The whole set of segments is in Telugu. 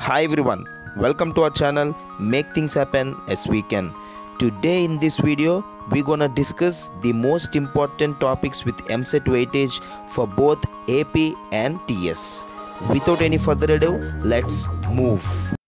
Hi everyone, welcome to our channel Make Things Happen as We Can. Today in this video, we're gonna discuss the most important topics with MSET weightage for both AP and TS. Without any further ado, let's move.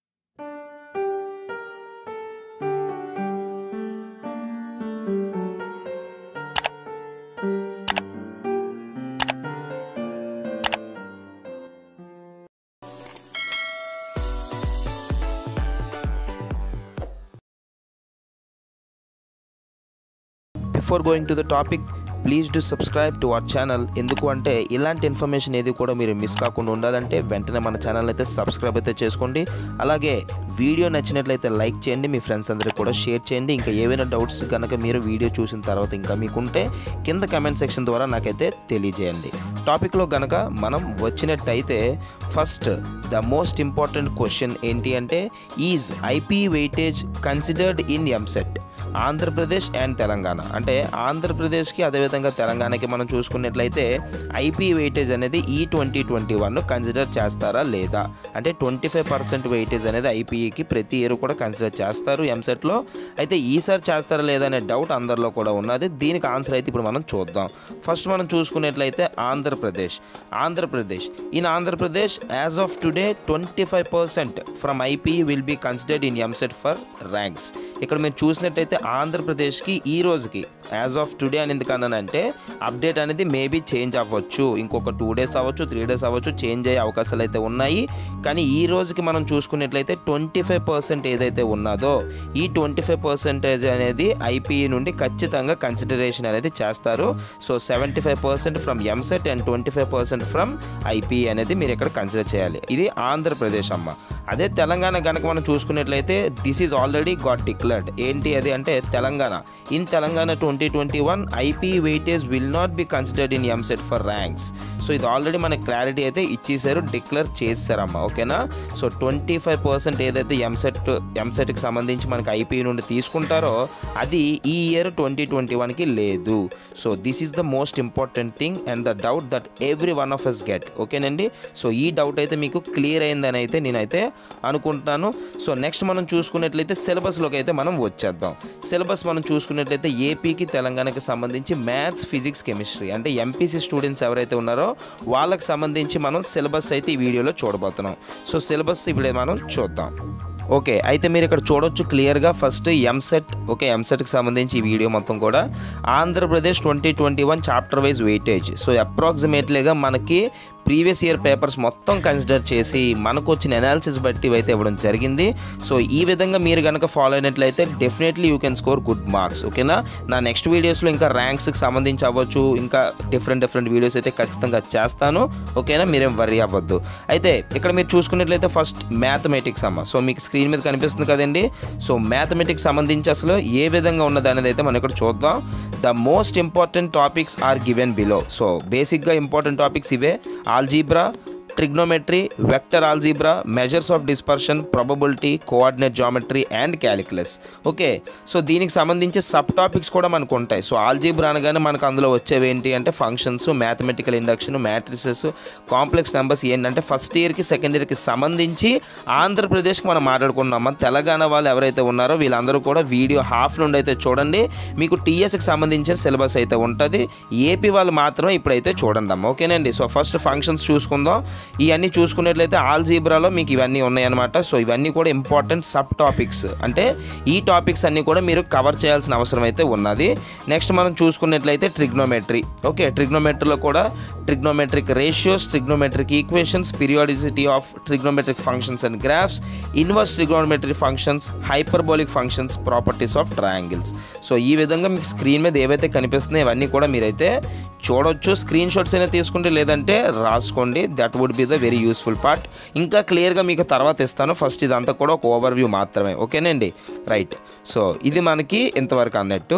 Before going to the topic please do subscribe to our channel ఎందుకు అంటే ఇలాంటి ఇన్ఫర్మేషన్ ఏది కూడా మీరు మిస్ కాకుండా ఉండాలంటే వెంటనే మన ఛానల్ అయితే సబ్స్క్రైబ్ అయితే చేసుకోండి అలాగే వీడియో నచ్చినట్లయితే లైక్ చేయండి మీ ఫ్రెండ్స్ అందరికి కూడా షేర్ చేయండి ఇంకా ఏవైనా డౌట్స్ కనుక మీరు వీడియో చూసిన తర్వాత ఇంకా మీకుంటే కింద కమెంట్ సెక్షన్ ద్వారా నాకైతే తెలియజేయండి టాపిక్లో గనక మనం వచ్చినట్టయితే first the most important question ఏంటి అంటే is IP weightage considered in EAMCET Andhra Pradesh and Telangana అంటే ఆంధ్రప్రదేశ్కి అదేవిధంగా తెలంగాణకి మనం చూసుకున్నట్లయితే ఐపీ వెయిటేజ్ అనేది ఈ ట్వంటీ ట్వంటీ వన్ కన్సిడర్ చేస్తారా లేదా అంటే ట్వంటీ ఫైవ్ పర్సెంట్ వెయిటేజ్ అనేది ఐపీఈకి ప్రతి ఇయర్ కూడా కన్సిడర్ చేస్తారు ఎంసెట్లో అయితే ఈసారి చేస్తారా లేదా అనే డౌట్ అందరిలో కూడా ఉన్నది దీనికి ఆన్సర్ అయితే ఇప్పుడు మనం చూద్దాం ఫస్ట్ మనం చూసుకున్నట్లయితే Andhra Pradesh Andhra Pradesh in Andhra Pradesh as of today twenty five percent from IPE will be considered in EAMCET for ranks ఇక్కడ మీరు చూసినట్టయితే ఆంధ్రప్రదేశ్కి ఈ రోజుకి యాజ్ ఆఫ్ టుడే అని ఎందుకన్నానంటే అప్డేట్ అనేది మేబీ చేంజ్ అవ్వచ్చు ఇంకొక టూ డేస్ అవ్వచ్చు త్రీ డేస్ అవ్వచ్చు చేంజ్ అయ్యే అవకాశాలు అయితే ఉన్నాయి కానీ ఈ రోజుకి మనం చూసుకున్నట్లయితే ట్వంటీ ఫైవ్ పర్సెంట్ ఏదైతే ఉన్నదో ఈ ట్వంటీ ఫైవ్ పర్సెంటేజ్ అనేది ఐపీఈ నుండి ఖచ్చితంగా కన్సిడరేషన్ అనేది చేస్తారు so seventy five percent from EAMCET and twenty five percent from I P E అనేది మీరు ఇక్కడ కన్సిడర్ చేయాలి ఇది ఆంధ్రప్రదేశ్ అమ్మ అదే తెలంగాణ కనుక మనం చూసుకున్నట్లయితే this is already got declared ఏంటి అది అంటే Telangana in Telangana twenty twenty one I P weightage will not be considered in EAMCET for ranks so ఇది ఆల్రెడీ మనకి క్లారిటీ అయితే ఇచ్చేసారు డిక్లేర్ చేశారమ్మా ఓకేనా సో ట్వంటీ ఫైవ్ పర్సెంట్ ఏదైతే ఎంసెట్ ఎంసెట్కి సంబంధించి మనకి ఐపీ నుండి తీసుకుంటారో అది ఈ ఇయర్ ట్వంటీ ట్వంటీ వన్కి లేదు so this is the most important thing and the doubt that every one of us get ఓకేనండి సో ఈ డౌట్ అయితే మీకు క్లియర్ అయిందని అయితే నేనైతే అనుకుంటున్నాను సో నెక్స్ట్ మనం చూసుకున్నట్లయితే సిలబస్లోకి అయితే మనం వచ్చేద్దాం సిలబస్ మనం చూసుకున్నట్లయితే ఏపీకి తెలంగాణకి సంబంధించి మ్యాథ్స్ ఫిజిక్స్ కెమిస్ట్రీ అంటే ఎంపీసీ స్టూడెంట్స్ ఎవరైతే ఉన్నారో వాళ్ళకి సంబంధించి మనం సిలబస్ అయితే ఈ వీడియోలో చూడబోతున్నాం సో సిలబస్ ఇప్పుడు మనం చూద్దాం ఓకే అయితే మీరు ఇక్కడ చూడొచ్చు క్లియర్గా ఫస్ట్ ఎంసెట్ ఓకే ఎంసెట్కి సంబంధించి ఈ వీడియో మొత్తం కూడా Andhra Pradesh twenty twenty one chapter wise weightage so అప్రాక్సిమేట్లీగా మనకి ప్రీవియస్ ఇయర్ పేపర్స్ మొత్తం కన్సిడర్ చేసి మనకు వచ్చిన అనాలిసిస్ బట్టి అయితే ఇవ్వడం జరిగింది సో ఈ విధంగా మీరు కనుక ఫాలో అయినట్లయితే definitely you can score good marks ఓకేనా నా నెక్స్ట్ వీడియోస్లో ఇంకా ర్యాంక్స్కి సంబంధించి అవ్వచ్చు ఇంకా డిఫరెంట్ డిఫరెంట్ వీడియోస్ అయితే ఖచ్చితంగా చేస్తాను ఓకేనా మీరేం వర్రీ అవ్వద్దు అయితే ఇక్కడ మీరు చూసుకున్నట్లయితే ఫస్ట్ మ్యాథమెటిక్స్ అమ్మ సో మీకు స్క్రీన్ మీద కనిపిస్తుంది కదండి సో మ్యాథమెటిక్స్ సంబంధించి అసలు ఏ విధంగా ఉన్నది అనేది అయితే మనం ఇక్కడ చూద్దాం the most important topics are given below so బేసిక్గా ఇంపార్టెంట్ టాపిక్స్ ఇవే algebra trigonometry vector algebra measures of dispersion probability coordinate geometry and calculus okay so దీనికి సంబంధించి సబ్ టాపిక్స్ కూడా మనకు ఉంటాయి సో ఆల్జీబ్రా అనగానే మనకు అందులో వచ్చేవి ఏంటి అంటే functions mathematical induction matrices complex numbers ఏంటంటే ఫస్ట్ ఇయర్కి సెకండ్ ఇయర్కి సంబంధించి ఆంధ్రప్రదేశ్కి మనం మాట్లాడుకున్నాం తెలంగాణ వాళ్ళు ఎవరైతే ఉన్నారో వీళ్ళందరూ కూడా వీడియో హాఫ్ నుండి అయితే చూడండి మీకు టీఎస్కి సంబంధించిన సిలబస్ అయితే ఉంటుంది ఏపీ వాళ్ళు మాత్రమే ఇప్పుడైతే చూడండి అమ్మ ఓకేనండి సో ఫస్ట్ ఫంక్షన్స్ చూసుకుందాం ఇవన్నీ చూసుకున్నట్లయితే ఆల్జీబ్రాలో మీకు ఇవన్నీ ఉన్నాయన్నమాట సో ఇవన్నీ కూడా ఇంపార్టెంట్ సబ్ టాపిక్స్ అంటే ఈ టాపిక్స్ అన్నీ కూడా మీరు కవర్ చేయాల్సిన అవసరం అయితే ఉన్నది నెక్స్ట్ మనం చూసుకున్నట్లయితే ట్రిగ్నోమెట్రీ ఓకే ట్రిగ్నోమెట్రీలో కూడా trigonometric ratios trigonometric equations periodicity of trigonometric functions and graphs inverse trigonometric functions hyperbolic functions properties of triangles so ఈ విధంగా మీకు స్క్రీన్ మీద ఏవైతే కనిపిస్తున్నాయో ఇవన్నీ కూడా మీరైతే చూడొచ్చు స్క్రీన్ షాట్స్ అయినా తీసుకుంటే లేదంటే రాసుకోండి that would be the very useful part ఇంకా క్లియర్గా మీకు తర్వాత ఇస్తాను ఫస్ట్ ఇదంతా కూడా ఒక ఓవర్ వ్యూ మాత్రమే ఓకేనండి రైట్ సో ఇది మనకి ఇంతవరకు అన్నట్టు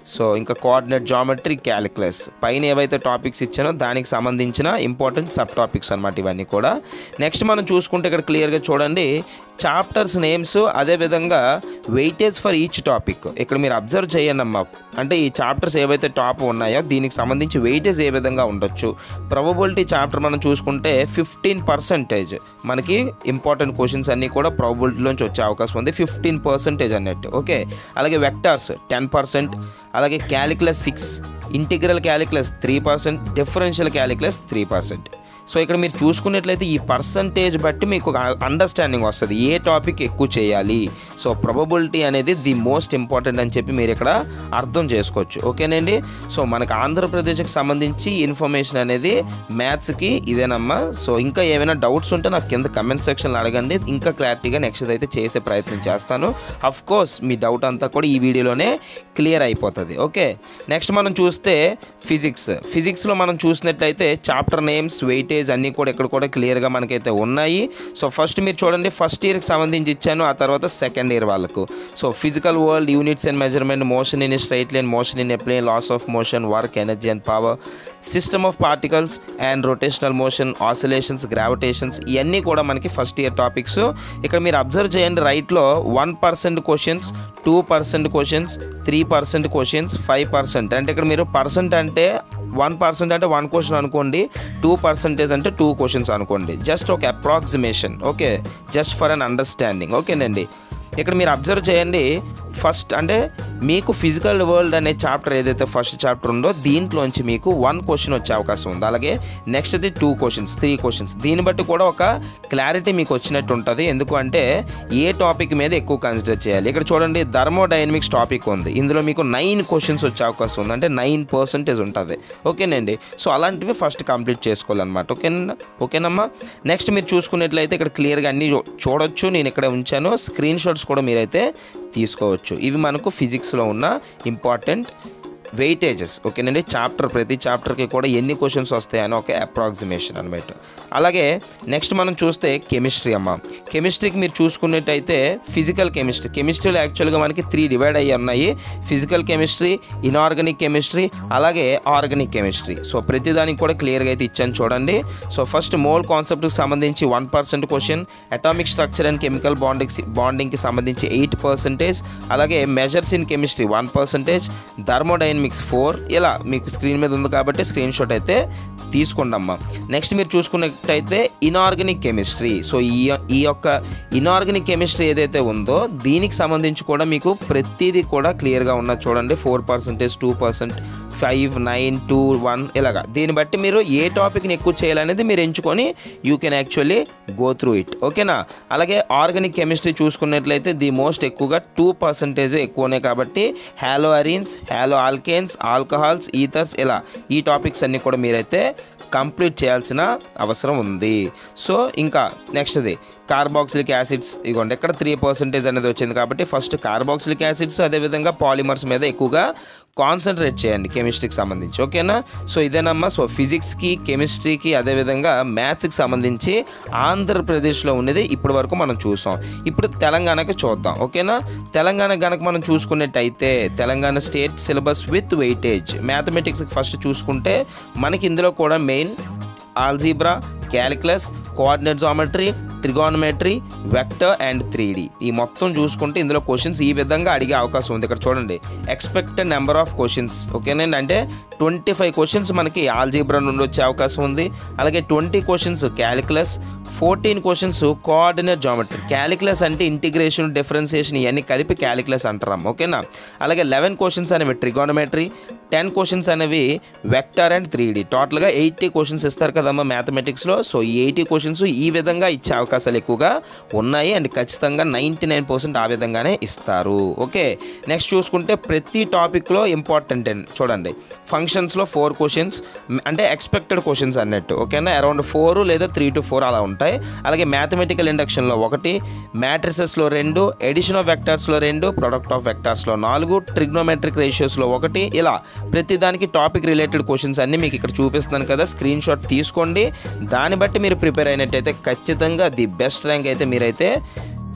సో ఇంకా కోఆర్డినేట్ జామెట్రీ క్యాలిక్యులస్ పైన ఏవైతే టాపిక్స్ ఇచ్చానో దానికి సంబంధించిన ఇంపార్టెంట్ సబ్ టాపిక్స్ అనమాట ఇవన్నీ కూడా నెక్స్ట్ మనం చూసుకుంటే ఇక్కడ క్లియర్గా చూడండి చాప్టర్స్ నేమ్స్ అదేవిధంగా వెయిటేజ్ ఫర్ ఈచ్ టాపిక్ ఇక్కడ మీరు అబ్జర్వ్ చేయండి అమ్మా అంటే ఈ చాప్టర్స్ ఏవైతే టాప్ ఉన్నాయో దీనికి సంబంధించి వెయిటేజ్ ఏ విధంగా ఉండొచ్చు ప్రాబబిలిటీ చాప్టర్ మనం చూసుకుంటే ఫిఫ్టీన్ పర్సెంటేజ్ మనకి ఇంపార్టెంట్ క్వశ్చన్స్ అన్నీ కూడా ప్రాబిలిటీలోంచి వచ్చే అవకాశం ఉంది ఫిఫ్టీన్ పర్సెంటేజ్ అన్నట్టు ఓకే అలాగే వెక్టార్స్ టెన్ పర్సెంట్ అలాగే calculus six integral calculus three percent differential calculus three percent so ఇక్కడ మీరు చూసుకున్నట్లయితే ఈ పర్సంటేజ్ బట్టి మీకు ఒక అండర్స్టాండింగ్ వస్తుంది ఏ టాపిక్ ఎక్కువ చేయాలి సో ప్రాబబిలిటీ అనేది ది మోస్ట్ ఇంపార్టెంట్ అని చెప్పి మీరు ఇక్కడ అర్థం చేసుకోవచ్చు ఓకేనండి సో మనకు ఆంధ్రప్రదేశ్కి సంబంధించి ఇన్ఫర్మేషన్ అనేది మ్యాథ్స్కి ఇదేనమ్మా సో ఇంకా ఏమైనా డౌట్స్ ఉంటే నాకు కింద కమెంట్ సెక్షన్లో అడగండి ఇంకా క్లారిటీగా నెక్స్ట్ అయితే చేసే ప్రయత్నం చేస్తాను అఫ్ కోర్స్ మీ డౌట్ అంతా కూడా ఈ వీడియోలోనే క్లియర్ అయిపోతుంది ఓకే నెక్స్ట్ మనం చూస్తే ఫిజిక్స్ ఫిజిక్స్లో మనం చూసినట్లయితే చాప్టర్ నేమ్స్ వెయిటేజ్ అన్నీ కూడా ఇక్కడ కూడా క్లియర్గా మనకైతే ఉన్నాయి సో ఫస్ట్ మీరు చూడండి ఫస్ట్ ఇయర్కి సంబంధించి ఇచ్చాను ఆ తర్వాత సెకండ్ ఇయర్ వాళ్ళకు so physical world units and measurement motion in straight line motion in a plane laws of motion work energy and power system of particles and rotational motion oscillations gravitations ఇవన్నీ కూడా మనకి ఫస్ట్ ఇయర్ టాపిక్స్ ఇక్కడ మీరు అబ్జర్వ్ చేయండి రైట్లో one percent questions two percent questions three percent questions five percent అంటే ఇక్కడ మీరు పర్సెంట్ అంటే వన్ పర్సెంట్ అంటే వన్ క్వశ్చన్ అనుకోండి టూ పర్సెంటేజ్ అంటే టూ క్వశ్చన్స్ అనుకోండి జస్ట్ ఒక approximation okay just for an understanding ఓకేనండి ఇక్కడ మీరు అబ్జర్వ్ చేయండి ఫస్ట్ అంటే మీకు ఫిజికల్ వరల్డ్ అనే చాప్టర్ ఏదైతే ఫస్ట్ చాప్టర్ ఉందో దీంట్లోంచి మీకు వన్ క్వశ్చన్ వచ్చే అవకాశం ఉంది అలాగే నెక్స్ట్ అది టూ క్వశ్చన్స్ త్రీ క్వశ్చన్స్ దీన్ని బట్టి కూడా ఒక క్లారిటీ మీకు వచ్చినట్టు ఉంటుంది ఎందుకు అంటే ఏ టాపిక్ మీద ఎక్కువ కన్సిడర్ చేయాలి ఇక్కడ చూడండి థర్మోడైనమిక్స్ టాపిక్ ఉంది ఇందులో మీకు నైన్ క్వశ్చన్స్ వచ్చే అవకాశం ఉంది అంటే నైన్ పర్సెంటేజ్ ఉంటుంది ఓకేనండి సో అలాంటివి ఫస్ట్ కంప్లీట్ చేసుకోవాలన్నమాట ఓకేనా ఓకేనమ్మా నెక్స్ట్ మీరు చూసుకున్నట్లయితే ఇక్కడ క్లియర్గా అన్నీ చూ- చూడొచ్చు నేను ఇక్కడ ఉంచాను స్క్రీన్ షాట్స్ కూడా మీరైతే తీసుకోవచ్చు ఇవి మనకు ఫిజిక్స్లో ఉన్న ఇంపార్టెంట్ వెయిటేజెస్ ఓకేనండి చాప్టర్ ప్రతి చాప్టర్కి కూడా ఎన్ని క్వశ్చన్స్ వస్తాయని ఒక అప్రాక్సిమేషన్ అనమాట అలాగే నెక్స్ట్ మనం చూస్తే కెమిస్ట్రీ అమ్మ కెమిస్ట్రీకి మీరు చూసుకున్నట్టయితే ఫిజికల్ కెమిస్ట్రీ కెమిస్ట్రీలో యాక్చువల్గా మనకి త్రీ డివైడ్ అయ్యి ఉన్నాయి ఫిజికల్ కెమిస్ట్రీ ఇనార్గానిక్ కెమిస్ట్రీ అలాగే ఆర్గానిక్ కెమిస్ట్రీ సో ప్రతిదానికి కూడా క్లియర్గా అయితే ఇచ్చాను చూడండి సో ఫస్ట్ మోల్ కాన్సెప్ట్కి సంబంధించి one percent question atomic structure and chemical bonding బాండింగ్కి సంబంధించి ఎయిట్ పర్సెంటేజ్ అలాగే measures in chemistry one percentage thermodynamics four ఇలా మీకు స్క్రీన్ మీద ఉంది కాబట్టి స్క్రీన్ షాట్ అయితే తీసుకోండి అమ్మా నెక్స్ట్ మీరు చూసుకున్నట్టయితే ఇనార్గానిక్ కెమిస్ట్రీ సో ఈ ఈ యొక్క ఇనార్గానిక్ కెమిస్ట్రీ ఏదైతే ఉందో దీనికి సంబంధించి కూడా మీకు ప్రతిదీ కూడా క్లియర్గా ఉన్నది చూడండి four percentage two percent five nine two one ఇలాగా దీన్ని బట్టి మీరు ఏ టాపిక్ని ఎక్కువ చేయాలనేది మీరు ఎంచుకొని you can actually go through it ఓకేనా అలాగే ఆర్గానిక్ కెమిస్ట్రీ చూసుకున్నట్లయితే ది మోస్ట్ ఎక్కువగా టూ పర్సెంటేజ్ ఎక్కువనే కాబట్టి halo arenes halo alkanes alcohols ethers ఇలా ఈ టాపిక్స్ అన్నీ కూడా మీరైతే కంప్లీట్ చేయాల్సిన అవసరం ఉంది సో ఇంకా నెక్స్ట్ది కార్బాక్సిలిక్ యాసిడ్స్ ఇగోండి ఇక్కడ త్రీ పర్సెంటేజ్ అనేది వచ్చింది కాబట్టి ఫస్ట్ కార్బాక్సిలిక్ యాసిడ్స్ అదేవిధంగా పాలిమర్స్ మీద ఎక్కువగా కాన్సన్ట్రేట్ చేయండి కెమిస్ట్రీకి సంబంధించి ఓకేనా సో ఇదేనమ్మా సో ఫిజిక్స్కి కెమిస్ట్రీకి అదేవిధంగా మ్యాథ్స్కి సంబంధించి ఆంధ్రప్రదేశ్లో ఉన్నది ఇప్పటి వరకు మనం చూసాం ఇప్పుడు తెలంగాణకి చూద్దాం ఓకేనా తెలంగాణ కనుక మనం చూసుకున్నట్టయితే Telangana state syllabus with weightage మ్యాథమెటిక్స్కి ఫస్ట్ చూసుకుంటే మనకి ఇందులో కూడా main algebra calculus coordinate geometry trigonometry vector and three ఈ మొత్తం చూసుకుంటే ఇందులో క్వశ్చన్స్ ఈ విధంగా అడిగే అవకాశం ఉంది ఇక్కడ చూడండి ఎక్స్పెక్టెడ్ నెంబర్ ఆఫ్ క్వశ్చన్స్ ఓకేనండి అంటే ట్వంటీ ఫైవ్ క్వశ్చన్స్ మనకి ఆల్జీబ్రా నుండి వచ్చే అవకాశం ఉంది అలాగే twenty questions calculus fourteen questions coordinate geometry calculus అంటే ఇంటిగ్రేషన్ డిఫరెన్సియేషన్ ఇవన్నీ కలిపి క్యాలిక్యులస్ అంటారాం ఓకేనా అలాగే లెవెన్ క్వశ్చన్స్ అనేవి ట్రిగోనమెట్రీ టెన్ క్వశ్చన్స్ అనేవి వెక్టర్ అండ్ త్రీ డి టోటల్గా ఎయిటీ క్వశ్చన్స్ ఇస్తారు కదమ్మా మ్యాథమెటిక్స్లో సో ఈ ఎయిటీ క్వశ్చన్స్ ఈ విధంగా ఇచ్చే అవకాశాలు ఎక్కువగా ఉన్నాయి అండ్ ఖచ్చితంగా నైంటీ నైన్ పర్సెంట్ ఆ విధంగానే ఇస్తారు ఓకే నెక్స్ట్ చూసుకుంటే ప్రతి టాపిక్లో ఇంపార్టెంట్ అండి చూడండి ఫంక్షన్స్లో ఫోర్ క్వశ్చన్స్ అంటే ఎక్స్పెక్టెడ్ క్వశ్చన్స్ అన్నట్టు ఓకేనా అరౌండ్ ఫోర్ లేదా త్రీ టు ఫోర్ అలా ఉంటాయి అలాగే మ్యాథమెటికల్ ఇండక్షన్లో ఒకటి మ్యాట్రిసెస్లో రెండు ఎడిషన్ ఆఫ్ వెక్టార్స్లో రెండు ప్రొడక్ట్ ఆఫ్ వెక్టార్స్లో నాలుగు ట్రిగ్నోమెట్రిక్ రేషియోస్లో ఒకటి ఇలా ప్రతిదానికి టాపిక్ రిలేటెడ్ క్వశ్చన్స్ అన్నీ మీకు ఇక్కడ చూపిస్తున్నాను కదా స్క్రీన్ షాట్ తీసుకోండి దాన్ని బట్టి మీరు ప్రిపేర్ అయినట్టయితే ఖచ్చితంగా ది బెస్ట్ ర్యాంక్ అయితే మీరైతే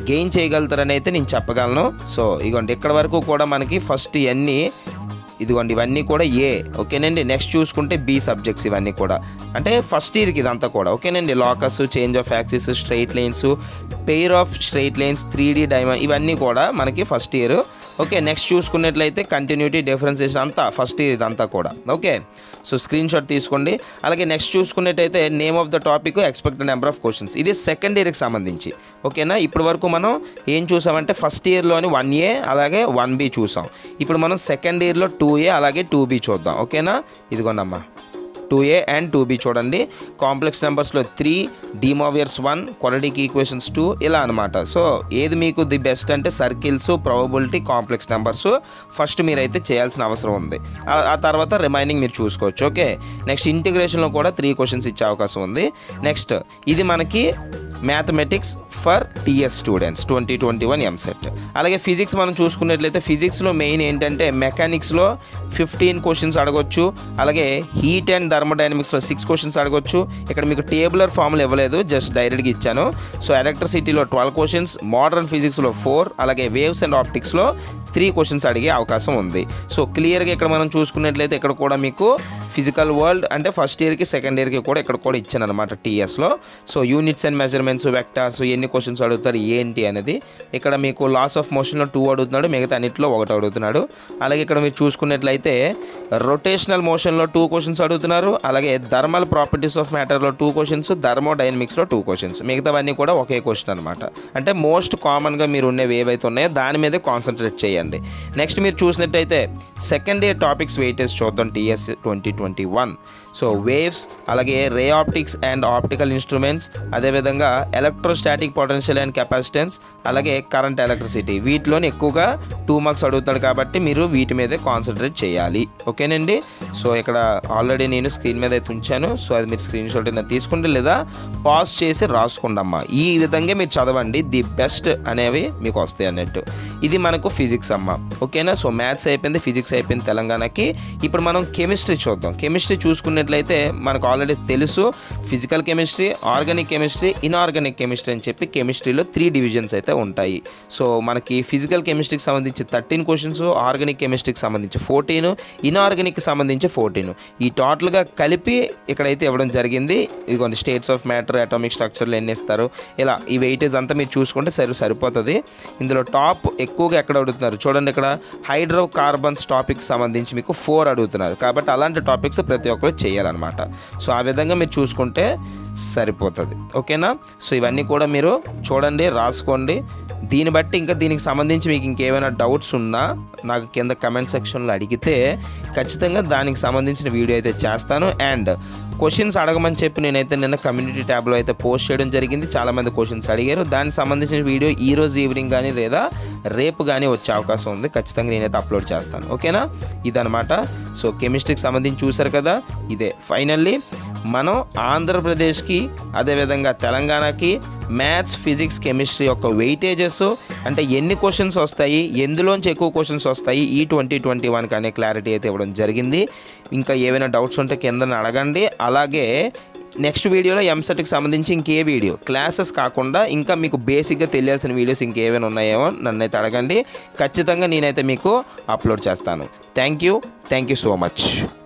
గెయిన్ చేయగలుగుతారని అయితే నేను చెప్పగలను సో ఇగోండి ఇక్కడ వరకు కూడా మనకి ఫస్ట్ ఇవన్నీ ఇదిగోండి ఇవన్నీ కూడా ఏ ఓకేనండి నెక్స్ట్ చూసుకుంటే బి సబ్జెక్ట్స్ ఇవన్నీ కూడా అంటే ఫస్ట్ ఇయర్కి ఇదంతా కూడా ఓకేనండి locus change of axis straight lines pair of straight lines three D diamond ఇవన్నీ కూడా మనకి ఫస్ట్ ఇయర్ ఓకే నెక్స్ట్ చూసుకున్నట్లయితే కంటిన్యూటీ డిఫరెన్సియేషన్ అంతా ఫస్ట్ ఇయర్ ఇదంతా కూడా ఓకే సో స్క్రీన్ షాట్ తీసుకోండి అలాగే నెక్స్ట్ చూసుకున్నట్టయితే name of the topic expected number of questions ఇది సెకండ్ ఇయర్కి సంబంధించి ఓకేనా ఇప్పటి వరకు మనం ఏం చూసామంటే ఫస్ట్ ఇయర్లోని వన్ ఏ అలాగే వన్ బి చూసాం ఇప్పుడు మనం సెకండ్ ఇయర్లో టూ ఏ అలాగే టూ బి చూద్దాం ఓకేనా ఇదిగోండమ్మా two A and two B చూడండి కాంప్లెక్స్ నెంబర్స్లో త్రీ డీమోవియర్స్ వన్ క్వాలిటీకి ఈక్వేషన్స్ టూ ఇలా అనమాట సో ఏది మీకు ది బెస్ట్ అంటే circles probability complex numbers first మీరైతే చేయాల్సిన అవసరం ఉంది ఆ- ఆ తర్వాత రిమైనింగ్ మీరు చూసుకోవచ్చు ఓకే నెక్స్ట్ ఇంటిగ్రేషన్లో కూడా త్రీ క్వశ్చన్స్ ఇచ్చే అవకాశం ఉంది నెక్స్ట్ ఇది మనకి mathematics for TS students twenty twenty one EAMCET అలాగే ఫిజిక్స్ మనం చూసుకున్నట్లయితే ఫిజిక్స్లో మెయిన్ ఏంటంటే మెకానిక్స్లో ఫిఫ్టీన్ క్వశ్చన్స్ అడగొచ్చు అలాగే హీట్ అండ్ థర్మోడైనమిక్స్లో సిక్స్ క్వశ్చన్స్ అడగొచ్చు ఇక్కడ మీకు టేబులర్ ఫార్ములా ఇవ్వలేదు జస్ట్ డైరెక్ట్గా ఇచ్చాను సో ఎలక్ట్రిసిటీలో ట్వెల్వ్ క్వశ్చన్స్ మోడర్న్ ఫిజిక్స్లో ఫోర్ అలాగే వేవ్స్ అండ్ ఆప్టిక్స్లో త్రీ క్వశ్చన్స్ అడిగే అవకాశం ఉంది సో క్లియర్గా ఇక్కడ మనం చూసుకున్నట్లయితే ఇక్కడ కూడా మీకు ఫిజికల్ వరల్డ్ అంటే ఫస్ట్ ఇయర్కి సెకండ్ ఇయర్కి కూడా ఇక్కడ కూడా ఇచ్చాను అనమాట టీఎస్లో so units and measurements vectors ఎన్ని క్వశ్చన్స్ అడుగుతారు ఏంటి అనేది ఇక్కడ మీకు లాస్ ఆఫ్ మోషన్లో టూ అడుగుతున్నాడు మిగతా అన్నింటిలో ఒకటి అడుగుతున్నాడు అలాగే ఇక్కడ మీరు చూసుకున్నట్లయితే రొటేషనల్ మోషన్లో టూ క్వశ్చన్స్ అడుగుతున్నారు అలాగే థర్మల్ ప్రాపర్టీస్ ఆఫ్ మ్యాటర్లో టూ క్వశ్చన్స్ థర్మోడైనమిక్స్లో టూ క్వశ్చన్స్ మిగతావన్నీ కూడా ఒకే క్వశ్చన్ అనమాట అంటే మోస్ట్ కామన్గా మీరు ఉన్నవి ఏవైతే ఉన్నాయో దాని మీదే కాన్సన్ట్రేట్ చేయండి నెక్స్ట్ మీరు చూసినట్టయితే సెకండ్ ఇయర్ టాపిక్స్ వెయిటేజ్ చూద్దాం TS twenty twenty one so waves అలాగే ray optics and optical instruments అదేవిధంగా ఎలక్ట్రోస్టాటిక్ పొటెన్షియల్ అండ్ కెపాసిటెన్స్ అలాగే కరెంట్ ఎలక్ట్రిసిటీ వీటిలోని ఎక్కువగా టూ మార్క్స్ అడుగుతాడు కాబట్టి మీరు వీటి మీదే కాన్సన్ట్రేట్ చేయాలి ఓకేనండి సో ఇక్కడ ఆల్రెడీ నేను స్క్రీన్ మీద అయితే ఉంచాను సో అది మీరు స్క్రీన్ షాట్ అయినా తీసుకోండి లేదా పాజ్ చేసి రాసుకోండి అమ్మా ఈ విధంగా మీరు చదవండి ది బెస్ట్ అనేవి మీకు వస్తాయి అన్నట్టు ఇది మనకు ఫిజిక్స్ అమ్మ ఓకేనా సో మ్యాథ్స్ అయిపోయింది ఫిజిక్స్ అయిపోయింది తెలంగాణకి ఇప్పుడు మనం కెమిస్ట్రీ చూద్దాం కెమిస్ట్రీ చూసుకున్నట్లయితే మనకు ఆల్రెడీ తెలుసు physical chemistry organic chemistry inorganic chemistry అని చెప్పి కెమిస్ట్రీలో త్రీ డివిజన్స్ అయితే ఉంటాయి సో మనకి ఫిజికల్ కెమిస్ట్రీకి సంబంధించి థర్టీన్ క్వశ్చన్స్ ఆర్గానిక్ కెమిస్ట్రీకి సంబంధించి ఫోర్టీన్ ఇన్ఆర్గానిక్కి సంబంధించి ఫోర్టీన్ ఈ టోటల్గా కలిపి ఇక్కడైతే ఇవ్వడం జరిగింది ఇదిగోండి స్టేట్స్ ఆఫ్ మ్యాటర్ అటామిక్ స్ట్రక్చర్లు ఎన్ని ఇస్తారు ఇలా ఈ వెయిటేజ్ అంతా మీరు చూసుకుంటే సరి సరిపోతుంది ఇందులో టాప్ ఎక్కువగా ఎక్కడ అడుగుతున్నారు చూడండి ఇక్కడ హైడ్రో కార్బన్స్ టాపిక్ సంబంధించి మీకు ఫోర్ అడుగుతున్నారు కాబట్టి అలాంటి టాపిక్స్ ప్రతి ఒక్కరు చేయాలన్నమాట సో ఆ విధంగా మీరు చూసుకుంటే సరిపోతుంది ఓకేనా సో ఇవన్నీ కూడా మీరు చూడండి రాసుకోండి దీన్ని బట్టి ఇంకా దీనికి సంబంధించి మీకు ఇంకేమైనా డౌట్స్ ఉన్నా నాకు కింద కమెంట్ సెక్షన్లో అడిగితే ఖచ్చితంగా దానికి సంబంధించిన వీడియో అయితే చేస్తాను అండ్ క్వశ్చన్స్ అడగమని చెప్పి నేనైతే నిన్న కమ్యూనిటీ ట్యాబ్లో అయితే పోస్ట్ చేయడం జరిగింది చాలామంది క్వశ్చన్స్ అడిగారు దానికి సంబంధించిన వీడియో ఈ రోజు ఈవినింగ్ కానీ లేదా రేపు కానీ వచ్చే అవకాశం ఉంది ఖచ్చితంగా నేనైతే అప్లోడ్ చేస్తాను ఓకేనా ఇదనమాట సో కెమిస్ట్రీకి సంబంధించి చూసారు కదా ఇదే ఫైనల్లీ మనం ఆంధ్రప్రదేశ్కి అదేవిధంగా తెలంగాణకి మ్యాథ్స్ ఫిజిక్స్ కెమిస్ట్రీ యొక్క వెయిటేజెస్ అంటే ఎన్ని క్వశ్చన్స్ వస్తాయి ఎందులోంచి ఎక్కువ క్వశ్చన్స్ వస్తాయి ఈ ట్వంటీ ట్వంటీ వన్కి అనే క్లారిటీ అయితే ఇవ్వడం జరిగింది ఇంకా ఏమైనా డౌట్స్ ఉంటే కింద అడగండి అలాగే నెక్స్ట్ వీడియోలో ఎంసెట్కి సంబంధించి ఇంకే వీడియో క్లాసెస్ కాకుండా ఇంకా మీకు బేసిక్గా తెలియాల్సిన వీడియోస్ ఇంకేమైనా ఉన్నాయేమో నన్ను అయితే అడగండి ఖచ్చితంగా నేనైతే మీకు అప్లోడ్ చేస్తాను thank you thank you so much